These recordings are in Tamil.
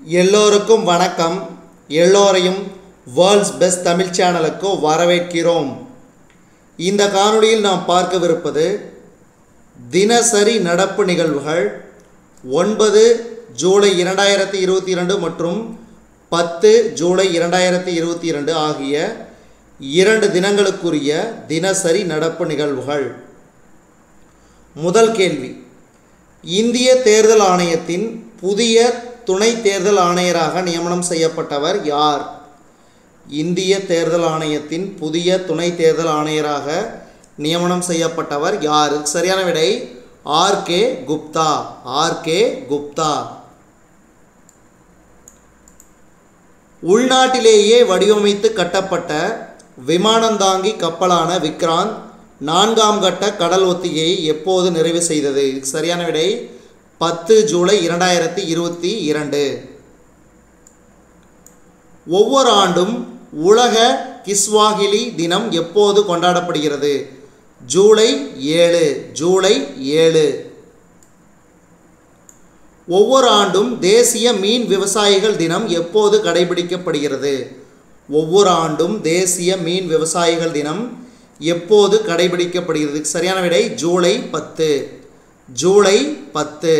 எல்லோருக்கும் வணக்கம் எல்லோரையும் வேர்ல்ட்ஸ் பெஸ்ட் தமிழ் சேனலுக்கு வரவேற்கிறோம் இந்த காணொளியில் நாம் பார்க்கவிருப்பது தினசரி நடப்பு நிகழ்வுகள் ஒன்பது ஜூலை இரண்டாயிரத்தி இருபத்தி இரண்டு மற்றும் பத்து ஜூலை இரண்டாயிரத்தி இருபத்தி இரண்டு ஆகிய இரண்டு தினங்களுக்குரிய தினசரி நடப்பு நிகழ்வுகள் முதல் கேள்வி இந்திய தேர்தல் ஆணையத்தின் புதிய துணை தேர்தல் ஆணையராக நியமனம் செய்யப்பட்டவர் யார் இந்திய தேர்தல் ஆணையத்தின் புதிய துணை தேர்தல் ஆணையராக நியமனம் செய்யப்பட்டவர் யார் இதுக்கு சரியான விடை R K Gupta R K Gupta உள்நாட்டிலேயே வடிவமைத்து கட்டப்பட்ட விமானந்தாங்கி கப்பலான விக்ராந்த் நான்காம் கட்ட கடல் ஒத்திகையை எப்போது நிறைவு செய்தது இதுக்கு சரியான விடை பத்து ஜூலை இரண்டாயிரத்தி இருபத்தி இரண்டு ஒவ்வொரு ஆண்டும் உலக கிஸ்வாகிலி தினம் எப்போது கொண்டாடப்படுகிறது ஜூலை ஏழு ஜூலை ஏழு ஒவ்வொரு ஆண்டும் தேசிய மீன் விவசாயிகள் தினம் எப்போது கடைபிடிக்கப்படுகிறது ஒவ்வொரு ஆண்டும் தேசிய மீன் விவசாயிகள் தினம் எப்போது கடைபிடிக்கப்படுகிறது சரியான விடை ஜூலை பத்து ஜூலை பத்து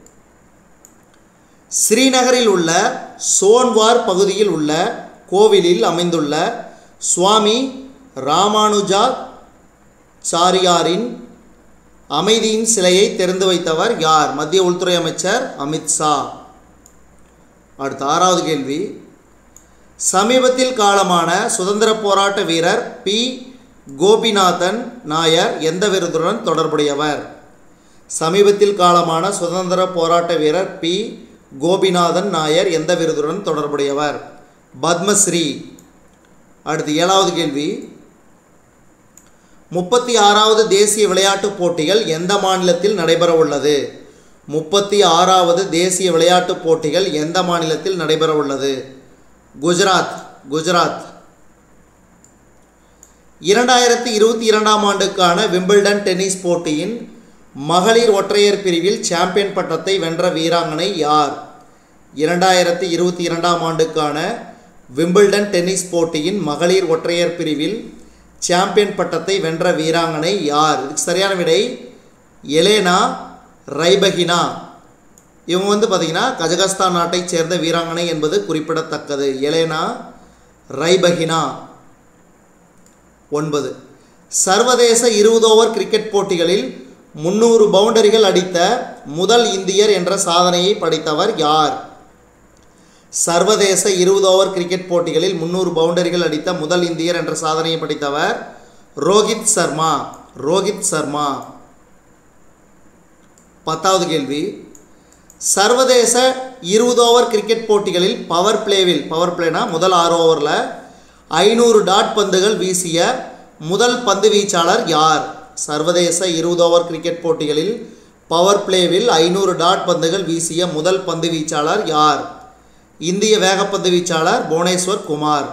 ஸ்ரீநகரில் உள்ள சோன்வார் பகுதியில் உள்ள கோவிலில் அமைந்துள்ள சுவாமி ராமானுஜா சாரியாரின் அமைதியின் சிலையை திறந்து வைத்தவர் யார் மத்திய உள்துறை அமைச்சர் அமித்ஷா அடுத்த ஆறாவது கேள்வி சமீபத்தில் காலமான சுதந்திர போராட்ட வீரர் பி கோபிநாதன் நாயர் எந்த விருதுடன் தொடர்புடையவர் சமீபத்தில் காலமான சுதந்திர போராட்ட வீரர் பி கோபிநாதன் நாயர் எந்த விருதுடன் தொடர்புடையவர் பத்மஸ்ரீ அடுத்து ஏழாவது கேள்வி முப்பத்தி ஆறாவது தேசிய விளையாட்டுப் போட்டிகள் எந்த மாநிலத்தில் நடைபெற உள்ளது முப்பத்தி ஆறாவது தேசிய விளையாட்டுப் போட்டிகள் எந்த மாநிலத்தில் நடைபெற உள்ளது குஜராத் குஜராத் இரண்டாயிரத்தி இருபத்தி இரண்டாம் ஆண்டுக்கான விம்பிள்டன் டென்னிஸ் போட்டியின் மகளிர் ஒற்றையர் பிரிவில் சாம்பியன் பட்டத்தை வென்ற வீராங்கனை யார் இரண்டாயிரத்தி இருபத்தி இரண்டாம் ஆண்டுக்கான விம்பிள்டன் டென்னிஸ் போட்டியின் மகளிர் ஒற்றையர் பிரிவில் சாம்பியன் பட்டத்தை வென்ற வீராங்கனை யார் இதுக்கு சரியான விடை எலேனா ரைபகினா இவங்க வந்து பார்த்திங்கன்னா கஜகஸ்தான் நாட்டைச் சேர்ந்த வீராங்கனை என்பது குறிப்பிடத்தக்கது எலேனா ரைபகினா ஒன்பது சர்வதேச இருபது ஓவர் கிரிக்கெட் போட்டிகளில் முன்னூறு பவுண்டரிகள் அடித்த முதல் இந்தியர் என்ற சாதனையை படைத்தவர் யார் சர்வதேச இருபது ஓவர் கிரிக்கெட் போட்டிகளில் முன்னூறு பவுண்டரிகள் அடித்த முதல் இந்தியர் என்ற சாதனையை படைத்தவர் ரோஹித் சர்மா ரோஹித் சர்மா பத்தாவது கேள்வி சர்வதேச இருபது ஓவர் கிரிக்கெட் போட்டிகளில் பவர் பிளேவில் பவர் பிளேனா முதல் ஆறு ஓவரில் ஐநூறு டாட் பந்துகள் வீசிய முதல் பந்து வீச்சாளர் யார் சர்வதேச இருபது ஓவர் கிரிக்கெட் போட்டிகளில் பவர் பிளேவில் ஐநூறு டாட் பந்துகள் வீசிய முதல் பந்து வீச்சாளர் யார் இந்திய வேகப்பந்து வீச்சாளர் புவனேஸ்வர் குமார்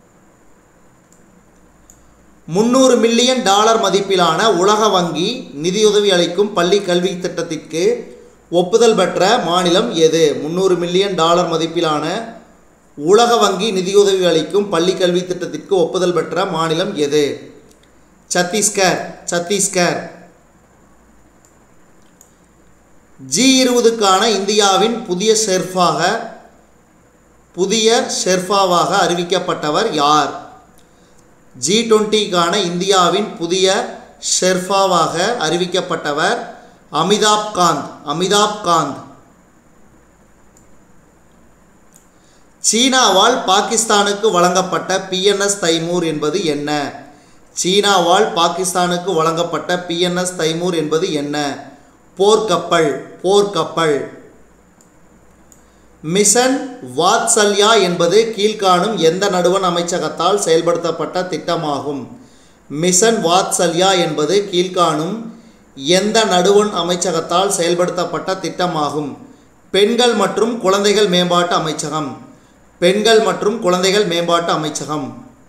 முந்நூறு மில்லியன் டாலர் மதிப்பிலான உலக வங்கி நிதியுதவி அளிக்கும் பள்ளி கல்வி திட்டத்திற்கு ஒப்புதல் பெற்ற மாநிலம் எது முந்நூறு மில்லியன் டாலர் மதிப்பிலான உலக வங்கி நிதியுதவி அளிக்கும் பள்ளி கல்வி திட்டத்திற்கு ஒப்புதல் பெற்ற மாநிலம் எது சத்தீஸ்கர் சத்தீஸ்கர் ஜி இருபதுக்கான இந்தியாவின் புதிய ஷெர்ஃபாக புதிய ஷெர்ஃபாவாக அறிவிக்கப்பட்டவர் யார் ஜி டுவெண்ட்டிக்கான இந்தியாவின் புதிய ஷெர்ஃபாவாக அறிவிக்கப்பட்டவர் அமிதாப் காந்த் அமிதாப் காந்த் சீனாவால் பாகிஸ்தானுக்கு வழங்கப்பட்ட பிஎன்எஸ் தைமூர் என்பது என்ன சீனாவால் பாகிஸ்தானுக்கு வழங்கப்பட்ட பிஎன்எஸ் தைமூர் என்பது என்ன போர்க்கப்பல் போர்க்கப்பல் மிஷன் வாத்சல்யா என்பது கீழ்காணும் எந்த நடுவண் அமைச்சகத்தால் செயல்படுத்தப்பட்ட திட்டமாகும் மிஷன் வாத்சல்யா என்பது கீழ்காணும் எந்த நடுவண் அமைச்சகத்தால் செயல்படுத்தப்பட்ட திட்டமாகும் பெண்கள் மற்றும் குழந்தைகள் மேம்பாட்டு அமைச்சகம் பெண்கள் மற்றும் குழந்தைகள் மேம்பாட்டு அமைச்சகம்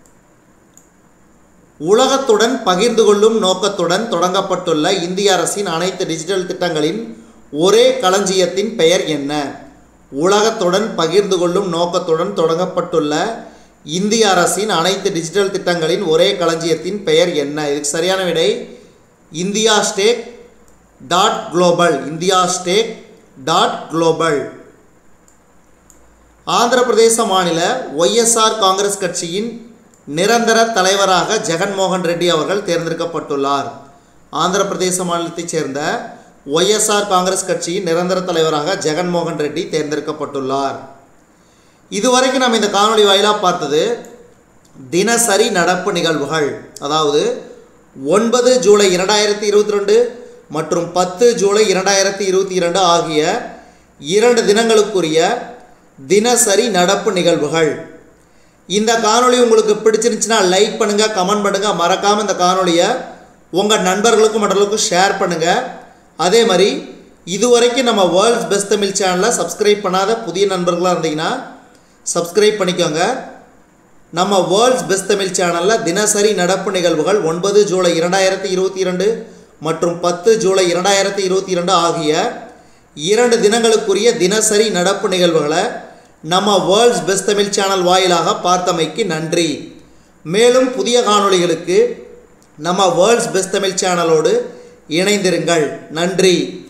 உலகத்துடன் பகிர்ந்து கொள்ளும் நோக்கத்துடன் தொடங்கப்பட்டுள்ள இந்திய அரசின் அனைத்து டிஜிட்டல் திட்டங்களின் ஒரே களஞ்சியத்தின் பெயர் என்ன உலகத்துடன் பகிர்ந்து கொள்ளும் நோக்கத்துடன் தொடங்கப்பட்டுள்ள இந்திய அரசின் அனைத்து டிஜிட்டல் திட்டங்களின் ஒரே களஞ்சியத்தின் பெயர் என்ன இதுக்கு சரியான விடை India stack dot global India stack dot global Andhra Pradesh மாநில ஒய்எஸ்ஆர் காங்கிரஸ் கட்சியின் நிரந்தர தலைவராக ஜெகன்மோகன் ரெட்டி அவர்கள் தேர்ந்தெடுக்கப்பட்டுள்ளார் ஆந்திர பிரதேச மாநிலத்தைச் சேர்ந்த ஒய்எஸ்ஆர் காங்கிரஸ் கட்சியின் நிரந்தர தலைவராக ஜெகன்மோகன் ரெட்டி தேர்ந்தெடுக்கப்பட்டுள்ளார் இதுவரைக்கும் நம்ம இந்த காணொளி வாயிலாக பார்த்தது தினசரி நடப்பு நிகழ்வுகள் அதாவது ஒன்பது ஜூலை இரண்டாயிரத்தி இருபத்தி ரெண்டு மற்றும் பத்து ஜூலை இரண்டாயிரத்தி இருபத்தி இரண்டு ஆகிய இரண்டு தினங்களுக்குரிய தினசரி நடப்பு நிகழ்வுகள் இந்த காணொளி உங்களுக்கு பிடிச்சிருந்துச்சுன்னா லைக் பண்ணுங்கள் கமெண்ட் பண்ணுங்கள் மறக்காமல் இந்த காணொளியை உங்கள் நண்பர்களுக்கும் மற்றவர்களுக்கும் ஷேர் பண்ணுங்கள் அதே மாதிரி இதுவரைக்கும் நம்ம வேர்ல்ட்ஸ் பெஸ்ட் தமிழ் சேனலை சப்ஸ்கிரைப் பண்ணாத புதிய நண்பர்களாக இருந்தீங்கன்னா சப்ஸ்கிரைப் பண்ணிக்கோங்க நம்ம வேர்ல்ட்ஸ் பெஸ்ட் தமிழ் சேனலில் தினசரி நடப்பு நிகழ்வுகள் ஒன்பது ஜூலை இரண்டாயிரத்தி இருபத்தி இரண்டு மற்றும் பத்து ஜூலை இரண்டாயிரத்தி இருபத்தி இரண்டு ஆகிய இரண்டு தினங்களுக்குரிய தினசரி நடப்பு நிகழ்வுகளை நம்ம வேர்ல்ட்ஸ் பெஸ்ட் தமிழ் சேனல் வாயிலாக பார்த்தமைக்கு நன்றி மேலும் புதிய காணொளிகளுக்கு நம்ம வேர்ல்ட்ஸ் பெஸ்ட் தமிழ் சேனலோடு இணைந்திருங்கள் நன்றி